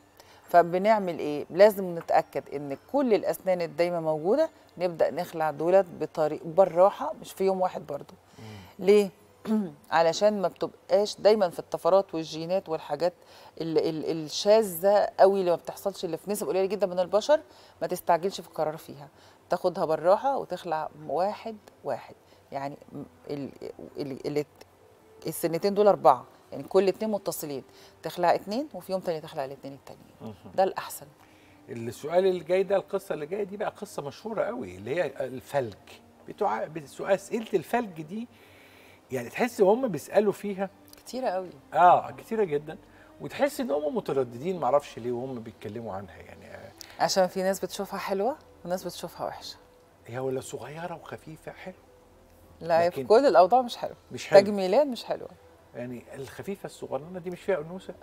فبنعمل ايه لازم نتاكد ان كل الاسنان الدايمه موجوده نبدا نخلع دولت بطريق بالراحه مش في يوم واحد برضو ليه علشان ما بتبقاش دايما في الطفرات والجينات والحاجات ال ال الشاذه قوي اللي ما بتحصلش اللي في نسب قليله جدا من البشر ما تستعجلش في القرار فيها تاخدها بالراحه وتخلع واحد واحد يعني ال ال ال السنتين دول اربعه يعني كل اتنين متصلين تخلع اتنين وفي يوم تاني تخلع الاتنين التانيين ده الاحسن السؤال اللي جاي ده القصه اللي جايه دي بقى قصه مشهوره قوي اللي هي الفلج بتوع سؤال اسئله الفلج دي يعني تحس هم بيسالوا فيها كتيره قوي اه كتيره جدا وتحس ان هم مترددين معرفش ليه وهم بيتكلموا عنها يعني آه، عشان في ناس بتشوفها حلوه وناس بتشوفها وحشه هي ولا صغيره وخفيفه حلو لا هي في لكن- كل الاوضاع مش حلوه مش حلو تجميلات مش حلوه يعني الخفيفه الصغننه دي مش فيها انوثه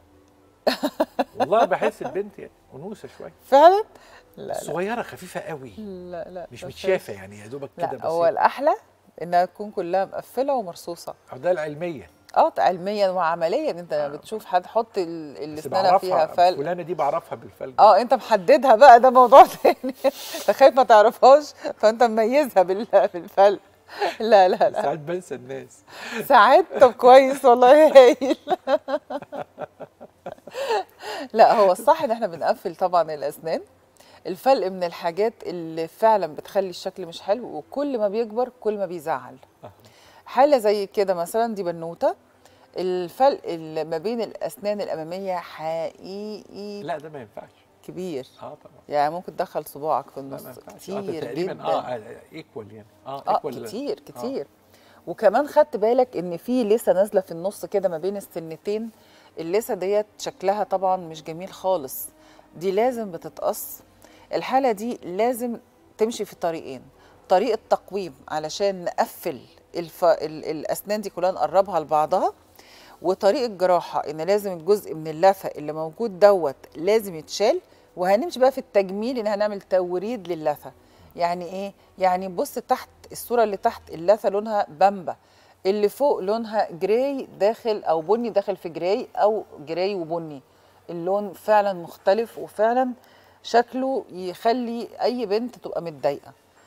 والله بحس البنت يعني انوثه شويه فعلا لا لا الصغيره خفيفه قوي لا لا مش ما متشافه يعني يا دوبك كده لا هو بس الاحلى انها تكون كلها مقفله ومرصوصه ده العلميه اه علميا وعمليا انت آه. لما بتشوف حد حط ال- اللي بس اسنانها فيها بعرفها فل فلانه دي بعرفها بالفلج اه انت محددها بقى ده موضوع تاني انت خايف ما تعرفهاش فانت مميزها بال- بالفل لا لا لا ساعات بنسى الناس ساعات طب كويس والله هايل لا هو الصح ان احنا بنقفل طبعا الاسنان الفلق من الحاجات اللي فعلا بتخلي الشكل مش حلو وكل ما بيكبر كل ما بيزعل حاله زي كده مثلا دي بنوته الفلق اللي ما بين الاسنان الاماميه حقيقي لا ده ما ينفعش كبير اه طبعا يعني ممكن تدخل صباعك في لا النص ما ينفعش آه، ده كتير تقريبا جدا اه ايكوال يعني اه اه equal. كتير كتير وكمان خدت بالك ان في لسه نازله في النص كده ما بين السنتين اللسه ديت شكلها طبعا مش جميل خالص دي لازم بتتقص الحاله دي لازم تمشي في طريقين طريق التقويم علشان نقفل الف... ال... الاسنان دي كلها نقربها لبعضها وطريق الجراحه ان لازم الجزء من اللثه اللي موجود دوت لازم يتشال وهنمشي بقى في التجميل ان هنعمل توريد للثه يعني ايه يعني بص تحت الصوره اللي تحت اللثه لونها بامبا اللي فوق لونها جراي داخل او بني داخل في جراي او جراي وبني اللون فعلا مختلف وفعلا شكله يخلي اي بنت تبقى متضايقه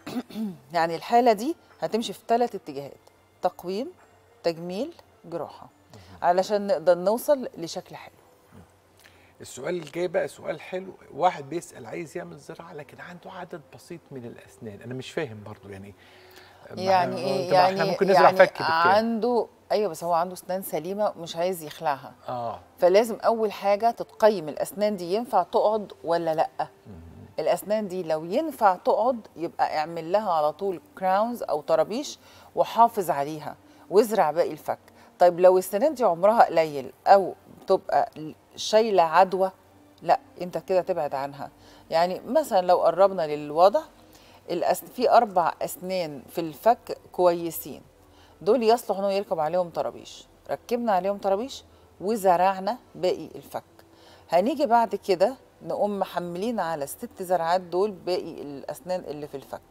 يعني الحاله دي هتمشي في ثلاث اتجاهات تقويم تجميل جراحه علشان نقدر نوصل لشكل حلو السؤال الجاي بقى سؤال حلو واحد بيسأل عايز يعمل زراعة لكن عنده عدد بسيط من الأسنان أنا مش فاهم برضو يعني ما- يعني ايه طبعا يعني احنا ممكن نزرع يعني فك بالكامل عنده ايوه بس هو عنده اسنان سليمه مش عايز يخلعها اه فلازم اول حاجه تتقيم الاسنان دي ينفع تقعد ولا لا الاسنان دي لو ينفع تقعد يبقى اعمل لها على طول كراونز او طرابيش وحافظ عليها وازرع باقي الفك طيب لو السنان دي عمرها قليل او تبقى شايله عدوى لا انت كده تبعد عنها يعني مثلا لو قربنا للوضع الأس... في اربع اسنان في الفك كويسين دول يصلح انه يركب عليهم طرابيش ركبنا عليهم طرابيش وزرعنا باقي الفك هنيجي بعد كده نقوم محملين على الست زرعات دول باقي الاسنان اللي في الفك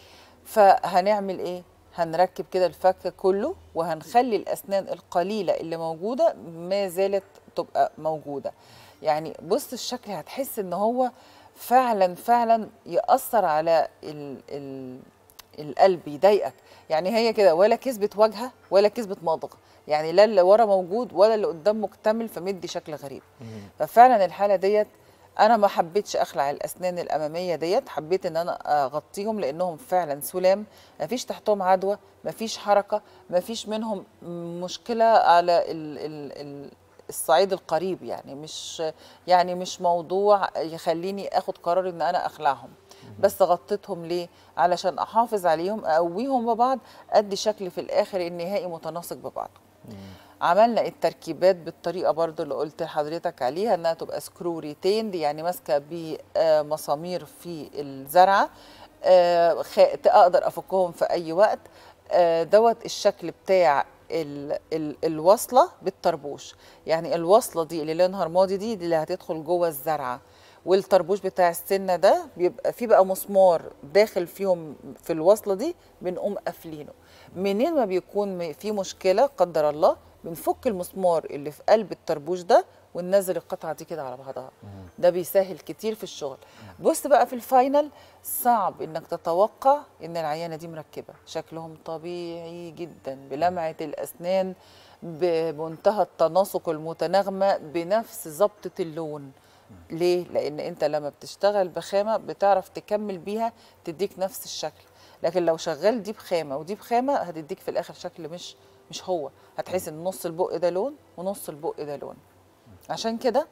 فهنعمل ايه هنركب كده الفك كله وهنخلي الاسنان القليله اللي موجوده ما زالت تبقى موجوده يعني بص الشكل هتحس ان هو فعلا فعلا ياثر على ال ال القلب يضايقك يعني هي كده ولا كسبت واجهه ولا كسبت مضغ يعني لا اللي ورا موجود ولا اللي قدام مكتمل فمدي شكل غريب ففعلا الحاله ديت انا ما حبيتش اخلع الاسنان الاماميه ديت حبيت ان انا اغطيهم لانهم فعلا سلام ما فيش تحتهم عدوى ما فيش حركه ما فيش منهم مشكله على ال ال ال الصعيد القريب يعني مش يعني مش موضوع يخليني اخد قرار ان انا اخلعهم بس غطيتهم ليه علشان احافظ عليهم اقويهم ببعض ادي شكل في الاخر النهائي متناسق ببعضه عملنا التركيبات بالطريقه برضو اللي قلت لحضرتك عليها انها تبقى سكرو ريتيند يعني ماسكه بمسامير في الزرعه آه، خ- اقدر افكهم في اي وقت آه، دوت الشكل بتاع ال ال الوصله بالطربوش يعني الوصله دي اللي لونها رمادي دي, دي اللي هتدخل جوه الزرعه والطربوش بتاع السنه ده بيبقى فيه بقى مسمار داخل فيهم في الوصله دي بنقوم قافلينه منين ما بيكون م- في مشكله قدر الله بنفك المسمار اللي في قلب الطربوش ده وننزل القطعه دي كده على بعضها ده بيسهل كتير في الشغل بص بقى في الفاينل صعب انك تتوقع ان العيانه دي مركبه شكلهم طبيعي جدا بلمعه الاسنان بمنتهى التناسق المتناغمه بنفس ظبطه اللون ليه لان انت لما بتشتغل بخامه بتعرف تكمل بيها تديك نفس الشكل لكن لو شغال دي بخامه ودي بخامه هتديك في الاخر شكل مش مش هو هتحس ان نص البق ده لون ونص البق ده لون عشان كده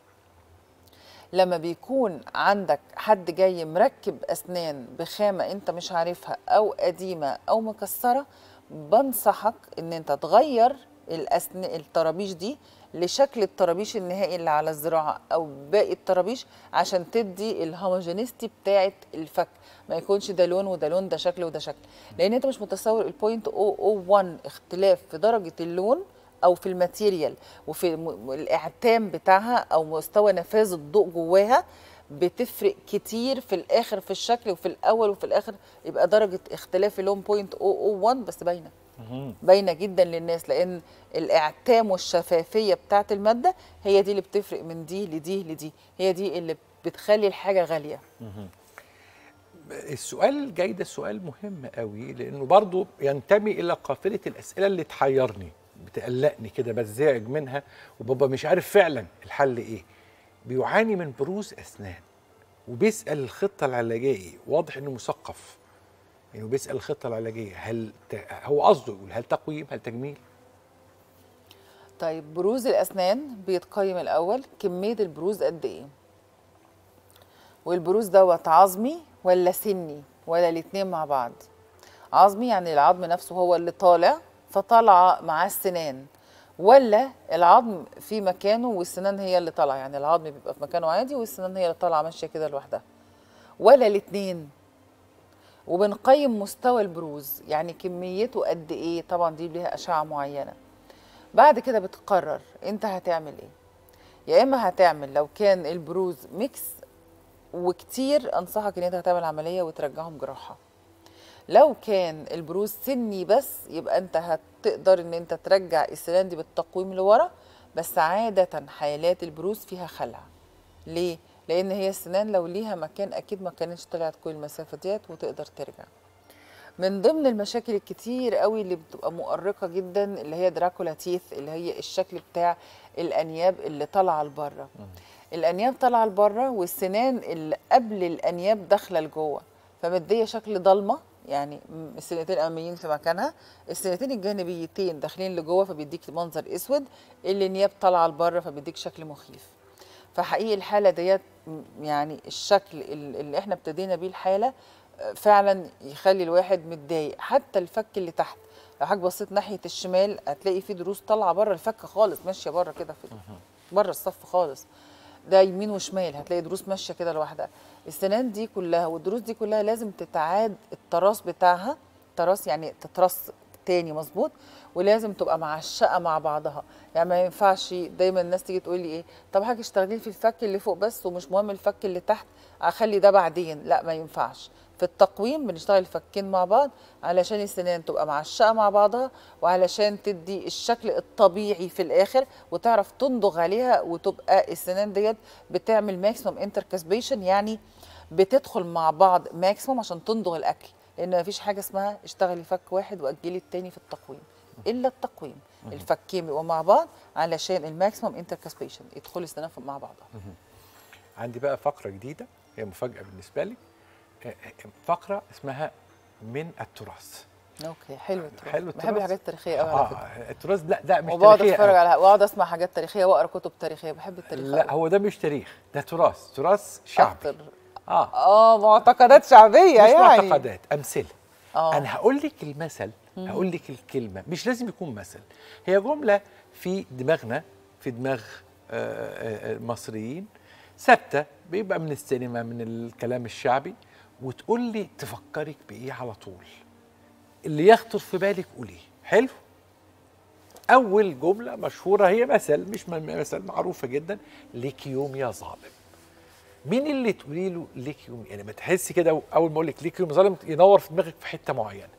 لما بيكون عندك حد جاي مركب اسنان بخامه انت مش عارفها او قديمه او مكسره بنصحك ان انت تغير الأسن... الطرابيش دي لشكل الطرابيش النهائي اللي على الزراعه او باقي الطرابيش عشان تدي الهوموجينيستي بتاعه الفك ما يكونش ده لون وده لون ده شكل وده شكل لان انت مش متصور البوينت 001 اختلاف في درجه اللون او في الماتيريال وفي م- الاعتام بتاعها او مستوى نفاذ الضوء جواها بتفرق كتير في الاخر في الشكل وفي الاول وفي الاخر يبقى درجه اختلاف اللون بوينت 001 بس باينه باينه جدا للناس لان الاعتام والشفافيه بتاعه الماده هي دي اللي بتفرق من دي لدي لدي هي دي اللي بتخلي الحاجه غاليه السؤال الجاي ده سؤال مهم قوي لانه برضو ينتمي الى قافله الاسئله اللي تحيرني بتقلقني كده بتزعج منها وببقى مش عارف فعلا الحل ايه بيعاني من بروز اسنان وبيسال الخطه العلاجيه ايه واضح انه مثقف يعني بيسال الخطه العلاجيه هل ت... هو قصده يقول هل تقويم هل تجميل طيب بروز الاسنان بيتقيم الاول كميه البروز قد ايه والبروز دوت عظمي ولا سني ولا الاتنين مع بعض عظمي يعني العظم نفسه هو اللي طالع فطالعه معاه السنان ولا العظم في مكانه والسنان هي اللي طالعه يعني العظم بيبقى في مكانه عادي والسنان هي اللي طالعه ماشيه كده لوحدها ولا الاتنين وبنقيم مستوى البروز يعني كميته قد ايه طبعا دي ليها اشعه معينه بعد كده بتقرر انت هتعمل ايه يا اما هتعمل لو كان البروز ميكس وكتير انصحك ان انت هتعمل عمليه وترجعهم جراحه لو كان البروز سني بس يبقى انت هتقدر ان انت ترجع السنان دي بالتقويم لورا بس عاده حالات البروز فيها خلع ليه لان هي السنان لو ليها مكان اكيد ما كانتش طلعت كل المسافه ديت وتقدر ترجع من ضمن المشاكل الكتير قوي اللي بتبقى مؤرقه جدا اللي هي دراكولا تيث اللي هي الشكل بتاع الانياب اللي طالعه لبره الانياب طالعه لبره والسنان اللي قبل الانياب داخله لجوه فمديه شكل ضلمه يعني م- السنتين الاماميين في مكانها السنتين الجانبيتين داخلين لجوه فبيديك منظر اسود الانياب طالعه لبره فبيديك شكل مخيف فحقيقي الحاله ديت م- يعني الشكل ال- اللي احنا ابتدينا بيه الحاله آه، فعلا يخلي الواحد متضايق حتى الفك اللي تحت لو حضرتك بصيت ناحيه الشمال هتلاقي في دروس طالعه بره الفك خالص ماشيه بره كده في بره الصف خالص ده يمين وشمال هتلاقي دروس ماشيه كده لوحدها السنان دي كلها والدروس دي كلها لازم تتعاد التراص بتاعها تراص يعني تترص تاني مظبوط ولازم تبقى معشقه مع بعضها يعني ما ينفعش دايما الناس تيجي تقول لي ايه طب حضرتك اشتغلي في الفك اللي فوق بس ومش مهم الفك اللي تحت اخلي ده بعدين لا ما ينفعش في التقويم بنشتغل الفكين مع بعض علشان السنان تبقى معشقه مع بعضها وعلشان تدي الشكل الطبيعي في الاخر وتعرف تندغ عليها وتبقى السنان ديت بتعمل ماكسيمم انتركاسبيشن يعني بتدخل مع بعض ماكسيمم عشان تندغ الاكل لان مفيش حاجه اسمها اشتغلي فك واحد واجلي التاني في التقويم الا التقويم الفكين بيبقوا مع بعض علشان الماكسيمم انتركاسبيشن يدخلوا السنان مع بعضها عندي بقى فقره جديده هي مفاجاه بالنسبه لي آه، آه، فقره اسمها من التراث اوكي حلو التراث حلو بحب التراث. الحاجات التاريخيه قوي على فكره اه التراث لا لا مش وبقعد تاريخية اتفرج أوي. على واقعد اسمع حاجات تاريخيه واقرا كتب تاريخيه بحب التاريخ لا أوي. هو ده مش تاريخ ده تراث تراث شعبي أكتر. اه اه معتقدات شعبيه مش يعني معتقدات امثله اه انا هقول لك المثل هقول لك الكلمه مش لازم يكون مثل هي جمله في دماغنا في دماغ آه، آه، المصريين ثابته بيبقى من السينما من الكلام الشعبي وتقول لي تفكرك بايه على طول اللي يخطر في بالك قوليه حلو اول جمله مشهوره هي مثل مش م- مثل معروفه جدا ليك يوم يا ظالم مين اللي تقولي له ليك يوم يعني ما تحسي كده اول ما اقول لك ليك يوم ظالم ينور في دماغك في حته معينه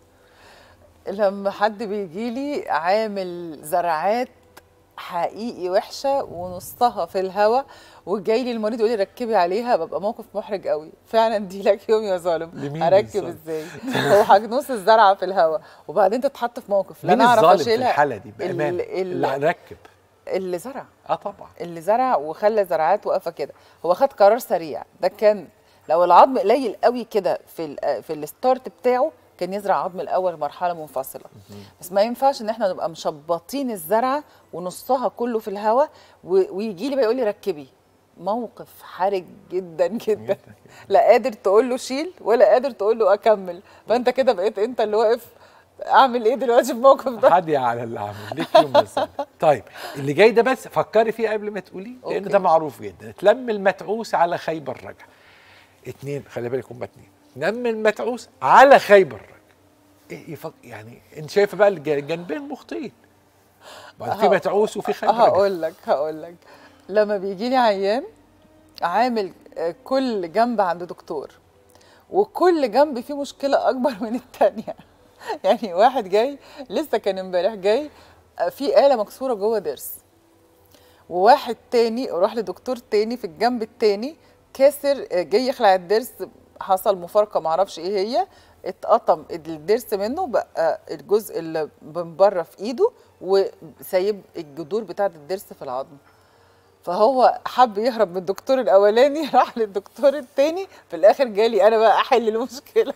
لما حد بيجي لي عامل زرعات حقيقي وحشه ونصها في الهوا وجاي لي المريض يقول لي ركبي عليها ببقى موقف محرج قوي فعلا دي لك يوم يا ظالم لمين اركب بالظبط؟ ازاي هو حجنوس الزرعه في الهوا وبعدين تتحط في موقف لا مين انا اعرف الظالم في اشيلها الحاله دي بامانه ال- ال- اللي ركب اللي زرع اه طبعا اللي زرع وخلى زراعات واقفه كده هو خد قرار سريع ده كان لو العظم قليل قوي كده في ال في الستارت بتاعه كان يزرع عظم الاول مرحله منفصله بس ما ينفعش ان احنا نبقى مشبطين الزرعه ونصها كله في الهواء ويجي لي بقى يقول لي ركبي موقف حرج جدا جدا لا قادر تقول له شيل ولا قادر تقول له اكمل فانت كده بقيت انت اللي واقف اعمل ايه دلوقتي في الموقف ده حد على اللي عامل ليك يوم بس طيب اللي جاي ده بس فكري فيه قبل ما تقوليه لان أوكي. ده معروف جدا تلم المتعوس على خيبر رجع اتنين خلي بالك هم اتنين نم المتعوس على خيبر رجع إيه يفك يعني انت شايفه بقى الج- الجنبين مخطئين بعد في أهو. متعوس وفي خيبر رجع هقول لك هقول لك لما بيجي لي عيان عامل آه، كل جنب عند دكتور وكل جنب فيه مشكله اكبر من الثانيه يعني واحد جاي لسه كان امبارح جاي آه، في آلة مكسورة جوه ضرس وواحد تاني راح لدكتور تاني في الجنب التاني كاسر آه، جاي يخلع الضرس حصل مفارقة معرفش ايه هي اتقطم الضرس منه بقى الجزء اللي من بره في ايده وسايب الجذور بتاعه الضرس في العظم فهو حب يهرب من الدكتور الاولاني راح للدكتور التاني في الاخر جالي انا بقى احل المشكله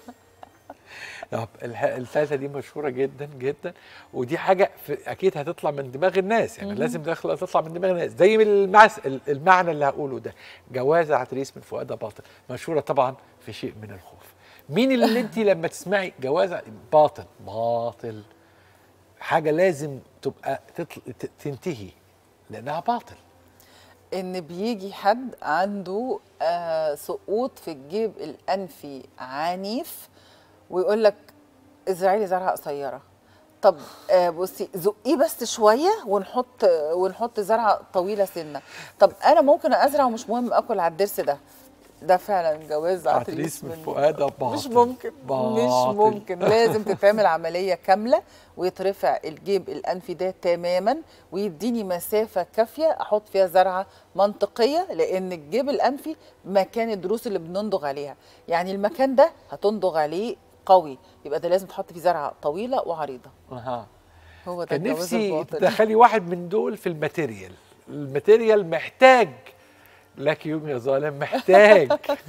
طب الح- الثالثه دي مشهوره جدا جدا ودي حاجه في اكيد هتطلع من دماغ الناس يعني لازم داخله تطلع من دماغ الناس زي المعس المعنى اللي هقوله ده جوازه عتريس من فؤاد باطل مشهوره طبعا في شيء من الخوف مين اللي انت لما تسمعي جوازه باطل باطل حاجه لازم تبقى تطل... ت- تنتهي لانها باطل ان بيجي حد عنده آه سقوط في الجيب الانفي عنيف ويقول لك ازرعي لي زرعه قصيره طب آه بصي زقيه بس شويه ونحط ونحط زرعه طويله سنه طب انا ممكن ازرع ومش مهم اكل على الضرس ده ده فعلا جواز عتريس عتريس من من فؤاد باطل مش ممكن مش باطل. ممكن لازم تتعمل عمليه كامله ويترفع الجيب الانفي ده تماما ويديني مسافه كافيه احط فيها زرعه منطقيه لان الجيب الانفي مكان الضروس اللي بنندغ عليها يعني المكان ده هتندغ عليه قوي يبقى ده لازم تحط فيه زرعه طويله وعريضه اها هو ده كان الجواز نفسي الباطل تدخلي واحد من دول في الماتيريال الماتيريال محتاج لك يوم يا ظالم محتاج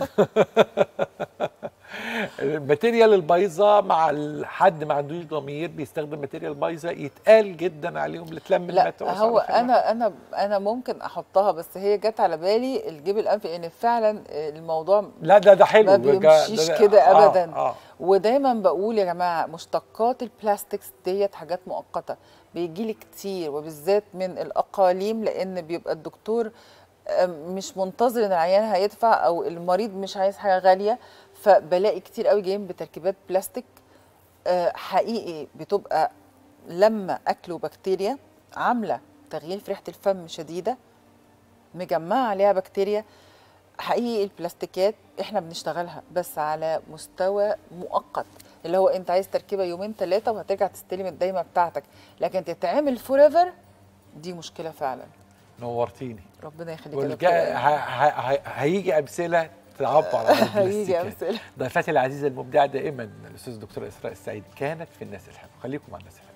الماتيريال البايظه مع حد ما عندوش ضمير بيستخدم ماتيريال بايظه يتقال جدا عليهم لتلم لا المات وأوسع هو الخدمة. انا انا انا ممكن احطها بس هي جت على بالي الجيب الانفي لان فعلا الموضوع لا ده ده حلو ما ده- ده- بيمشيش ده- كده آه، أبداً. آه. ودايما بقول يا جماعه مشتقات البلاستكس ديت حاجات مؤقته بيجي لي كتير وبالذات من الاقاليم لان بيبقى الدكتور آم، مش منتظر ان العيان هيدفع او المريض مش عايز حاجه غاليه فبلاقي كتير قوي جايين بتركيبات بلاستيك آه، حقيقي بتبقى لما اكل وبكتيريا عامله تغيير في ريحه الفم شديده مجمعه عليها بكتيريا حقيقي البلاستيكات احنا بنشتغلها بس على مستوى مؤقت اللي هو انت عايز تركيبه يومين ثلاثه وهترجع تستلم الدايمه بتاعتك لكن تتعمل فور ايفر دي مشكله فعلا نورتيني ربنا يخليك يا والجا... دكتور. ه... ه... ه... هيجي امثله تعبر عن هيجي البلاستيكات امثله ضيفتي العزيزه المبدعه دائما الاستاذ الدكتور اسراء السعيد كانت في الناس الحلوه خليكم مع الناس الحلوه